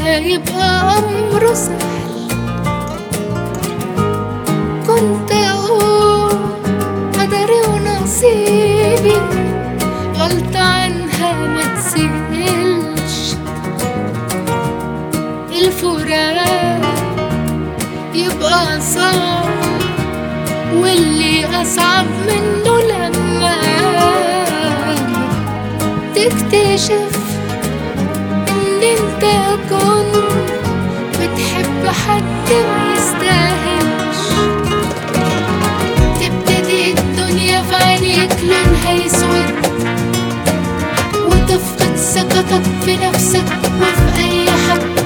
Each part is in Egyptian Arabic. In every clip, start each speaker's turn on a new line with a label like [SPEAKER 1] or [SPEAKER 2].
[SPEAKER 1] يبقى أمره سهل كنت أقول قدري ونصيبي غلطة عنها ما تسهلش الفراق يبقى صعب واللي أصعب منه لما تكتشف إن أنت كنت بتحب حد ما يستاهلش تبتدي الدنيا في عينيك لونها يسود وتفقد ثقتك في نفسك وفي أي حد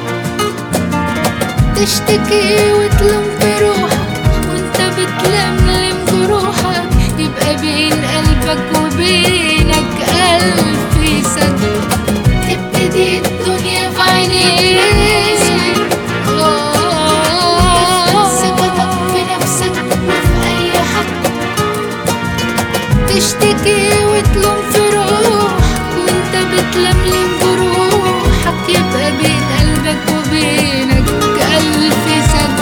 [SPEAKER 1] تشتكي وتلوم في روحك وانت بتلملم جروحك يبقى بين قلبك وبينك ألف سد تبتدي الدنيا في عينيك تفقد ثقتك في نفسك وفي أي حد تشتكي وتلوم في روحك وانت بتلملم جروحك يبقى بين قلبك وبينك ألف سد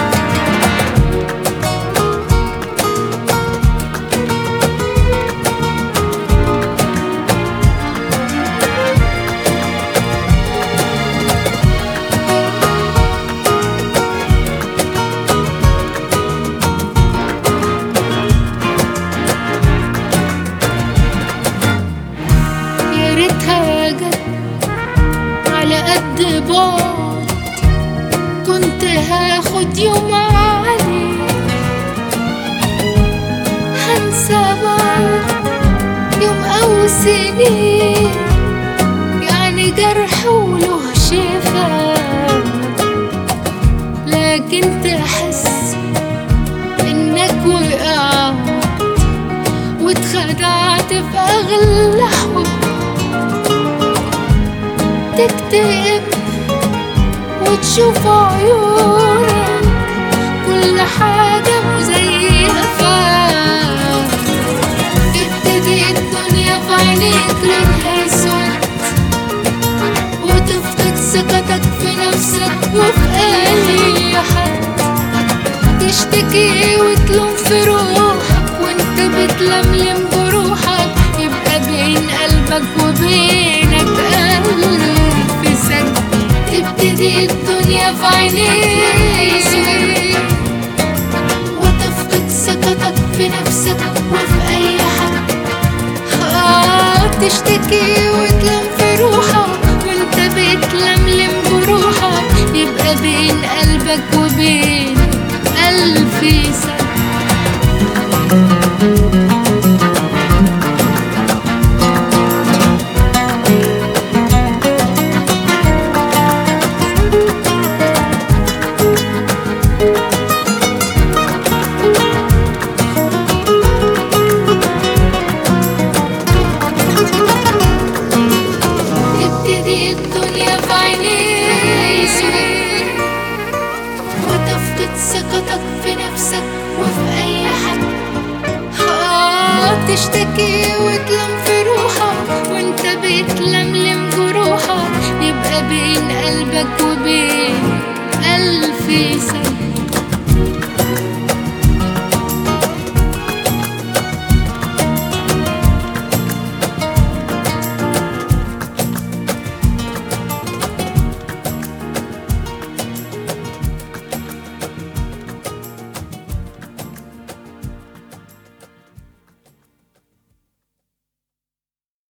[SPEAKER 1] يا ريتها جت على قد بعد كنت هاخد يوم عليك هنسى بعد يوم أو سنين يعني جرح وله شفا لكن تحس إنك وقعت واتخدعت في أغلى حب تكتئب وتشوف عيونك كل حاجة مزيفة تبتدي الدنيا في عينيك لونها اسود وتفقد ثقتك في نفسك وفي أي حد تشتكي وتلوم في روحك وانت بتلملم جروحك يبقى بين قلبك وبينك ألف سد تبتدي الدنيا في عينيك وتفقد ثقتك في نفسك وفي أي حد آه تشتكي وتلم في روحك وانت بتلملم جروحك يبقى بين قلبك وبين ألف سنة تبتدي الدنيا في عينيك وتفقد ثقتك في نفسك وفي أي حد آه تشتكي وتلم في روحك وانت بتلملم جروحك يبقى بين قلبك وبين ألف سنة